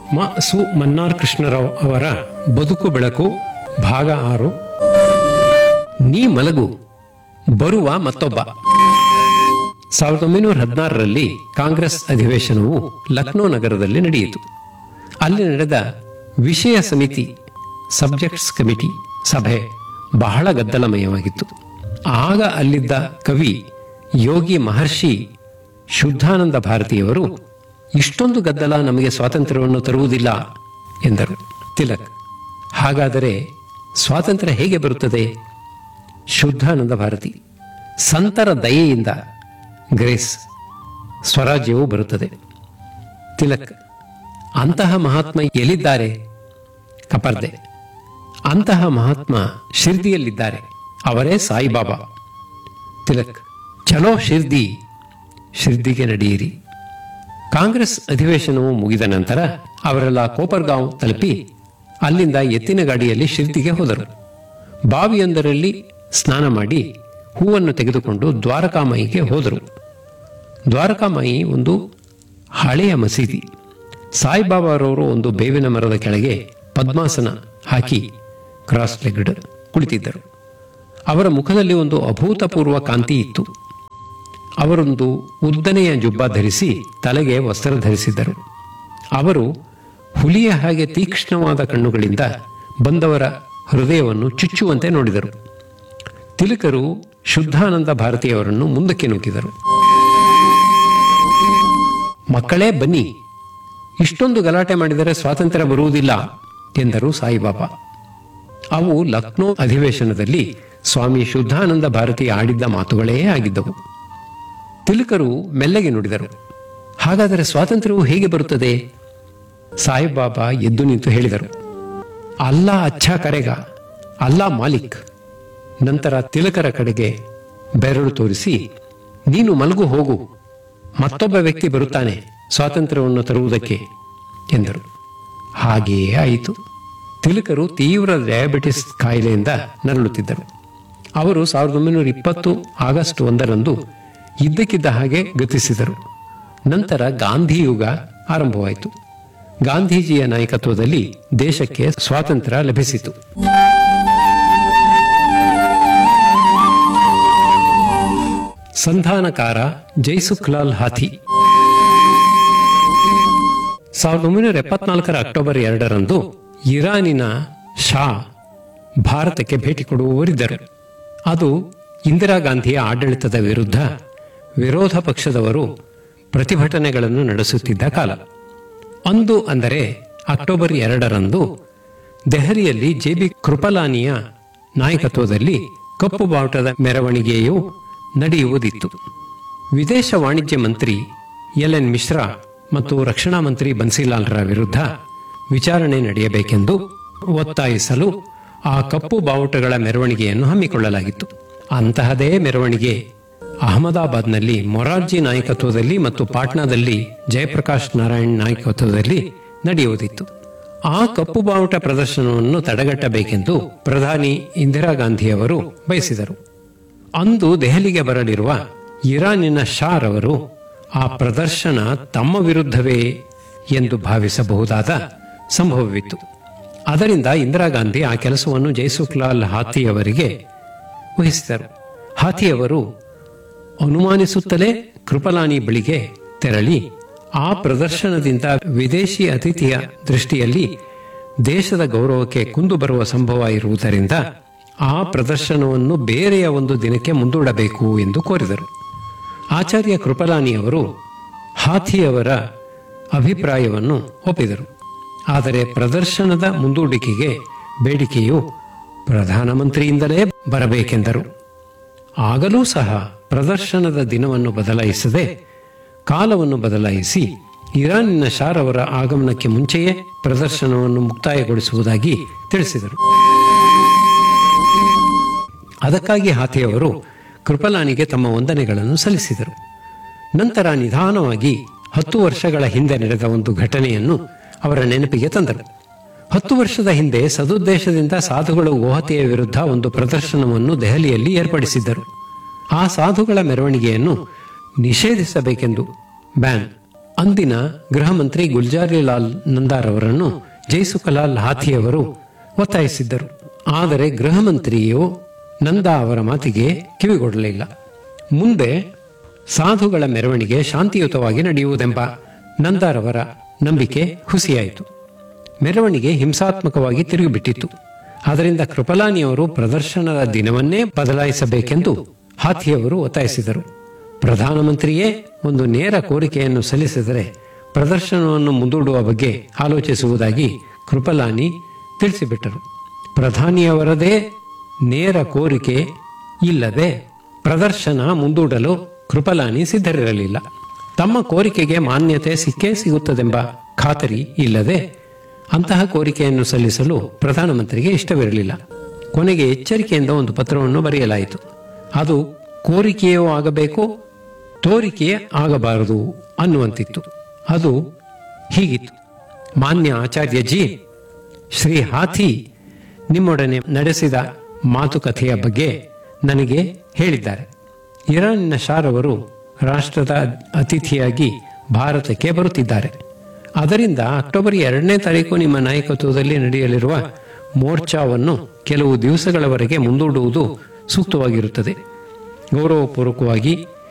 ಮ ಸು ಮನ್ನಾರ್ ಕೃಷ್ಣರಾವ್ ಅವರ ಬದುಕು ಬೆಳಕು ಭಾಗ ಆರು ನೀ ಮಲಗು ಬರುವ ಮತ್ತೊಬ್ಬ ಸಾವಿರದ ಒಂಬೈನೂರ ಹದಿನಾರರಲ್ಲಿ ಕಾಂಗ್ರೆಸ್ ಅಧಿವೇಶನವು ಲಕ್ನೋ ನಗರದಲ್ಲಿ ನಡೆಯಿತು ಅಲ್ಲಿ ನಡೆದ ವಿಷಯ ಸಮಿತಿ ಸಬ್ಜೆಕ್ಟ್ಸ್ ಕಮಿಟಿ ಸಭೆ ಬಹಳ ಗದ್ದಲಮಯವಾಗಿತ್ತು ಆಗ ಅಲ್ಲಿದ್ದ ಕವಿ ಯೋಗಿ ಮಹರ್ಷಿ ಶುದ್ಧಾನಂದ ಭಾರತಿಯವರು ಇಷ್ಟೊಂದು ಗದ್ದಲ ನಮಗೆ ಸ್ವಾತಂತ್ರ್ಯವನ್ನು ತರುವುದಿಲ್ಲ ಎಂದರು ತಿಲಕ್ ಹಾಗಾದರೆ ಸ್ವಾತಂತ್ರ್ಯ ಹೇಗೆ ಬರುತ್ತದೆ ಶುದ್ಧಾನಂದ ಭಾರತಿ ಸಂತರ ದಯೆಯಿಂದ ಗ್ರೇಸ್ ಸ್ವರಾಜ್ಯವು ಬರುತ್ತದೆ ತಿಲಕ್ ಅಂತಹ ಮಹಾತ್ಮ ಎಲ್ಲಿದ್ದಾರೆ ಕಪರ್ದೆ ಅಂತಹ ಮಹಾತ್ಮ ಶಿರ್ದಿಯಲ್ಲಿದ್ದಾರೆ ಅವರೇ ಸಾಯಿಬಾಬಾ ತಿಲಕ್ ಚಲೋ ಶಿರ್ದಿ ಶಿರ್ದಿಗೆ ನಡೆಯಿರಿ ಕಾಂಗ್ರೆಸ್ ಅಧಿವೇಶನವು ಮುಗಿದ ನಂತರ ಅವರೆಲ್ಲ ಕೋಪರ್ಗಾಂವ್ ತಲುಪಿ ಅಲ್ಲಿಂದ ಎತ್ತಿನ ಗಾಡಿಯಲ್ಲಿ ಶಿರ್ದಿಗೆ ಹೋದರು ಬಾವಿಯೊಂದರಲ್ಲಿ ಸ್ನಾನ ಮಾಡಿ ಹೂವನ್ನು ತೆಗೆದುಕೊಂಡು ದ್ವಾರಕಾಮಾಯಿಗೆ ಹೋದರು ದ್ವಾರಕಾಮಾಯಿ ಒಂದು ಹಳೆಯ ಮಸೀದಿ ಸಾಯಿಬಾಬಾರವರು ಒಂದು ಬೇವಿನ ಮರದ ಕೆಳಗೆ ಪದ್ಮಾಸನ ಹಾಕಿ ಕ್ರಾಸ್ ಲೆಗ್ಡ್ ಕುಳಿತಿದ್ದರು ಅವರ ಮುಖದಲ್ಲಿ ಒಂದು ಅಭೂತಪೂರ್ವ ಕಾಂತಿ ಇತ್ತು ಅವರೊಂದು ಉದ್ದನೆಯ ಜುಬ್ಬ ಧರಿಸಿ ತಲೆಗೆ ವಸ್ತ್ರ ಧರಿಸಿದ್ದರು ಅವರು ಹುಲಿಯ ಹಾಗೆ ತೀಕ್ಷ್ಣವಾದ ಕಣ್ಣುಗಳಿಂದ ಬಂದವರ ಹೃದಯವನ್ನು ಚುಚ್ಚುವಂತೆ ನೋಡಿದರು ತಿಲಕರು ಶುದ್ಧಾನಂದ ಭಾರತೀಯವರನ್ನು ಮುಂದಕ್ಕೆ ನೂಕಿದರು ಮಕ್ಕಳೇ ಬನ್ನಿ ಇಷ್ಟೊಂದು ಗಲಾಟೆ ಮಾಡಿದರೆ ಸ್ವಾತಂತ್ರ್ಯ ಬರುವುದಿಲ್ಲ ಎಂದರು ಸಾಯಿಬಾಬಾ ಅವು ಲಕ್ನೋ ಅಧಿವೇಶನದಲ್ಲಿ ಸ್ವಾಮಿ ಶುದ್ಧಾನಂದ ಭಾರತಿ ಆಡಿದ್ದ ಮಾತುಗಳೇ ಆಗಿದ್ದವು ತಿಲಕರು ಮೆಲ್ಲಗೆ ನುಡಿದರು ಹಾಗಾದರೆ ಸ್ವಾತಂತ್ರ್ಯವು ಹೇಗೆ ಬರುತ್ತದೆ ಸಾಯಿಬಾಬಾ ಎದ್ದು ನಿಂತು ಹೇಳಿದರು ಅಲ್ಲಾ ಅಚ್ಛಾ ಕರೆಗ ಅಲ್ಲಾ ಮಾಲಿಕ್ ನಂತರ ತಿಲಕರ ಕಡೆಗೆ ಬೆರಳು ತೋರಿಸಿ ನೀನು ಮಲಗು ಹೋಗು ಮತ್ತೊಬ್ಬ ವ್ಯಕ್ತಿ ಬರುತ್ತಾನೆ ಸ್ವಾತಂತ್ರ್ಯವನ್ನು ತರುವುದಕ್ಕೆ ಎಂದರು ಹಾಗೆಯೇ ಆಯಿತು ತಿಲಕರು ತೀವ್ರ ಡಯಾಬಿಟಿಸ್ ಕಾಯಿಲೆಯಿಂದ ನರಳುತ್ತಿದ್ದರು ಅವರು ಸಾವಿರದ ಒಂಬೈನೂರ ಇಪ್ಪತ್ತು ಆಗಸ್ಟ್ ಒಂದರಂದು ಇದ್ದಕ್ಕಿದ್ದ ಹಾಗೆ ಗತಿಸಿದರು ನಂತರ ಗಾಂಧಿ ಯುಗ ಆರಂಭವಾಯಿತು ಗಾಂಧೀಜಿಯ ನಾಯಕತ್ವದಲ್ಲಿ ದೇಶಕ್ಕೆ ಸ್ವಾತಂತ್ರ್ಯ ಲಭಿಸಿತು ಸಂಧಾನಕಾರ ಜೈಸುಖ್ಲಾಲ್ ಹಾಥಿ ಸಾವಿರದ ಒಂಬೈನೂರ ಎಪ್ಪತ್ನಾಲ್ಕರ ಅಕ್ಟೋಬರ್ ಎರಡರಂದು ಇರಾನಿನ ಶಾ ಭಾರತಕ್ಕೆ ಭೇಟಿ ಕೊಡುವವರಿದ್ದರು ಅದು ಇಂದಿರಾ ಗಾಂಧಿಯ ಆಡಳಿತದ ವಿರುದ್ಧ ವಿರೋಧ ಪಕ್ಷದವರು ಪ್ರತಿಭಟನೆಗಳನ್ನು ನಡೆಸುತ್ತಿದ್ದ ಕಾಲ ಅಂದು ಅಂದರೆ ಅಕ್ಟೋಬರ್ ಎರಡರಂದು ದೆಹಲಿಯಲ್ಲಿ ಜೆಬಿ ಕೃಪಲಾನಿಯ ನಾಯಕತ್ವದಲ್ಲಿ ಕಪ್ಪು ಬಾವುಟದ ಮೆರವಣಿಗೆಯು ನಡೆಯುವುದಿತ್ತು ವಿದೇಶ ವಾಣಿಜ್ಯ ಮಂತ್ರಿ ಎಲ್ ಎನ್ ಮಿಶ್ರಾ ಮತ್ತು ರಕ್ಷಣಾ ಮಂತ್ರಿ ಬನ್ಸಿಲಾಲ್ರ ವಿರುದ್ಧ ವಿಚಾರಣೆ ನಡೆಯಬೇಕೆಂದು ಒತ್ತಾಯಿಸಲು ಆ ಕಪ್ಪು ಬಾವುಟಗಳ ಮೆರವಣಿಗೆಯನ್ನು ಹಮ್ಮಿಕೊಳ್ಳಲಾಗಿತ್ತು ಅಂತಹದೇ ಮೆರವಣಿಗೆ ಅಹಮದಾಬಾದ್ನಲ್ಲಿ ಮೊರಾರ್ಜಿ ನಾಯಕತ್ವದಲ್ಲಿ ಮತ್ತು ಪಾಟ್ನಾದಲ್ಲಿ ಜಯಪ್ರಕಾಶ್ ನಾರಾಯಣ್ ನಾಯಕತ್ವದಲ್ಲಿ ನಡೆಯುವುದಿತ್ತು ಆ ಕಪ್ಪು ಬಾವುಟ ಪ್ರದರ್ಶನವನ್ನು ತಡೆಗಟ್ಟಬೇಕೆಂದು ಪ್ರಧಾನಿ ಇಂದಿರಾ ಗಾಂಧಿಯವರು ಬಯಸಿದರು ಅಂದು ದೆಹಲಿಗೆ ಬರಲಿರುವ ಇರಾನಿನ ಶಾರ್ ಅವರು ಆ ಪ್ರದರ್ಶನ ತಮ್ಮ ವಿರುದ್ಧವೇ ಎಂದು ಭಾವಿಸಬಹುದಾದ ಸಂಭವವಿತ್ತು ಅದರಿಂದ ಇಂದಿರಾ ಗಾಂಧಿ ಆ ಕೆಲಸವನ್ನು ಜೈಸುಖ್ಲಾಲ್ ಹಾಥಿಯವರಿಗೆ ವಹಿಸಿದರು ಹಾಥಿಯವರು ಅನುಮಾನಿಸುತ್ತಲೇ ಕೃಪಲಾನಿ ಬಳಿಗೆ ತೆರಳಿ ಆ ಪ್ರದರ್ಶನದಿಂದ ವಿದೇಶಿ ಅತಿಥಿಯ ದೃಷ್ಟಿಯಲ್ಲಿ ದೇಶದ ಗೌರವಕ್ಕೆ ಕುಂದು ಬರುವ ಸಂಭವ ಇರುವುದರಿಂದ ಆ ಪ್ರದರ್ಶನವನ್ನು ಬೇರೆಯ ಒಂದು ದಿನಕ್ಕೆ ಮುಂದೂಡಬೇಕು ಎಂದು ಕೋರಿದರು ಆಚಾರ್ಯ ಕೃಪಲಾನಿಯವರು ಹಾಥಿಯವರ ಅಭಿಪ್ರಾಯವನ್ನು ಒಪ್ಪಿದರು ಆದರೆ ಪ್ರದರ್ಶನದ ಮುಂದೂಡಿಕೆಗೆ ಬೇಡಿಕೆಯು ಪ್ರಧಾನಮಂತ್ರಿಯಿಂದಲೇ ಬರಬೇಕೆಂದರು ಆಗಲೂ ಸಹ ಪ್ರದರ್ಶನದ ದಿನವನ್ನು ಬದಲಾಯಿಸದೆ ಕಾಲವನ್ನು ಬದಲಾಯಿಸಿ ಇರಾನಿನ ಶಾರ್ ಅವರ ಆಗಮನಕ್ಕೆ ಮುಂಚೆಯೇ ಪ್ರದರ್ಶನವನ್ನು ಮುಕ್ತಾಯಗೊಳಿಸುವುದಾಗಿ ತಿಳಿಸಿದರು ಅದಕ್ಕಾಗಿ ಹಾಥಿಯವರು ಕೃಪಲಾನಿಗೆ ತಮ್ಮ ವಂದನೆಗಳನ್ನು ಸಲ್ಲಿಸಿದರು ನಂತರ ನಿಧಾನವಾಗಿ ಹತ್ತು ವರ್ಷಗಳ ಹಿಂದೆ ನಡೆದ ಒಂದು ಘಟನೆಯನ್ನು ಅವರ ನೆನಪಿಗೆ ತಂದರು ಹತ್ತು ವರ್ಷದ ಹಿಂದೆ ಸದುದ್ದೇಶದಿಂದ ಸಾಧುಗಳ ಗೋಹತೆಯ ವಿರುದ್ಧ ಒಂದು ಪ್ರದರ್ಶನವನ್ನು ದೆಹಲಿಯಲ್ಲಿ ಏರ್ಪಡಿಸಿದ್ದರು ಆ ಸಾಧುಗಳ ಮೆರವಣಿಗೆಯನ್ನು ನಿಷೇಧಿಸಬೇಕೆಂದು ಬ್ಯಾನ್ ಅಂದಿನ ಗೃಹ ಮಂತ್ರಿ ಗುಲ್ಜಾರಿಲಾಲ್ ನಂದಾರ್ ಅವರನ್ನು ಜೈಸುಖಲಾಲ್ ಹಾಥಿಯವರು ಒತ್ತಾಯಿಸಿದ್ದರು ಆದರೆ ಗೃಹ ಮಂತ್ರಿಯು ನಂದಾ ಅವರ ಮಾತಿಗೆ ಕಿವಿಗೊಡಲಿಲ್ಲ ಮುಂದೆ ಸಾಧುಗಳ ಮೆರವಣಿಗೆ ಶಾಂತಿಯುತವಾಗಿ ನಡೆಯುವುದೆಂಬ ನಂದಾರವರ ನಂಬಿಕೆ ಹುಸಿಯಾಯಿತು ಮೆರವಣಿಗೆ ಹಿಂಸಾತ್ಮಕವಾಗಿ ತಿರುಗಿಬಿಟ್ಟಿತ್ತು ಅದರಿಂದ ಕೃಪಲಾನಿಯವರು ಪ್ರದರ್ಶನದ ದಿನವನ್ನೇ ಬದಲಾಯಿಸಬೇಕೆಂದು ಹಾಥಿಯವರು ಒತ್ತಾಯಿಸಿದರು ಪ್ರಧಾನಮಂತ್ರಿಯೇ ಒಂದು ನೇರ ಕೋರಿಕೆಯನ್ನು ಸಲ್ಲಿಸಿದರೆ ಪ್ರದರ್ಶನವನ್ನು ಮುಂದೂಡುವ ಬಗ್ಗೆ ಆಲೋಚಿಸುವುದಾಗಿ ಕೃಪಲಾನಿ ತಿಳಿಸಿಬಿಟ್ಟರು ಪ್ರಧಾನಿಯವರದೇ ನೇರ ಕೋರಿಕೆ ಇಲ್ಲದೆ ಪ್ರದರ್ಶನ ಮುಂದೂಡಲು ಕೃಪಲಾನಿ ಸಿದ್ಧರಿರಲಿಲ್ಲ ತಮ್ಮ ಕೋರಿಕೆಗೆ ಮಾನ್ಯತೆ ಸಿಕ್ಕೇ ಸಿಗುತ್ತದೆಂಬ ಖಾತರಿ ಇಲ್ಲದೆ ಅಂತಹ ಕೋರಿಕೆಯನ್ನು ಸಲ್ಲಿಸಲು ಪ್ರಧಾನಮಂತ್ರಿಗೆ ಇಷ್ಟವಿರಲಿಲ್ಲ ಕೊನೆಗೆ ಎಚ್ಚರಿಕೆಯಿಂದ ಒಂದು ಪತ್ರವನ್ನು ಬರೆಯಲಾಯಿತು ಅದು ಕೋರಿಕೆಯೂ ಆಗಬೇಕು ತೋರಿಕೆ ಆಗಬಾರದು ಅನ್ನುವಂತಿತ್ತು ಅದು ಹೀಗಿತ್ತು ಮಾನ್ಯ ಆಚಾರ್ಯಜಿ ಶ್ರೀ ಹಾಥಿ ನಿಮ್ಮೊಡನೆ ನಡೆಸಿದ ಮಾತುಕತೆಯ ಬಗ್ಗೆ ನನಗೆ ಹೇಳಿದ್ದಾರೆ ಇರಾನಿನ ಶಾರವರು ರಾಷ್ಟ್ರದ ಅತಿಥಿಯಾಗಿ ಭಾರತಕ್ಕೆ ಬರುತ್ತಿದ್ದಾರೆ ಅದರಿಂದ ಅಕ್ಟೋಬರ್ ಎರಡನೇ ತಾರೀಕು ನಿಮ್ಮ ನಾಯಕತ್ವದಲ್ಲಿ ನಡೆಯಲಿರುವ ಮೋರ್ಚಾವನ್ನು ಕೆಲವು ದಿವಸಗಳವರೆಗೆ ಮುಂದೂಡುವುದು ಸೂಕ್ತವಾಗಿರುತ್ತದೆ ಗೌರವಪೂರ್ವಕವಾಗಿ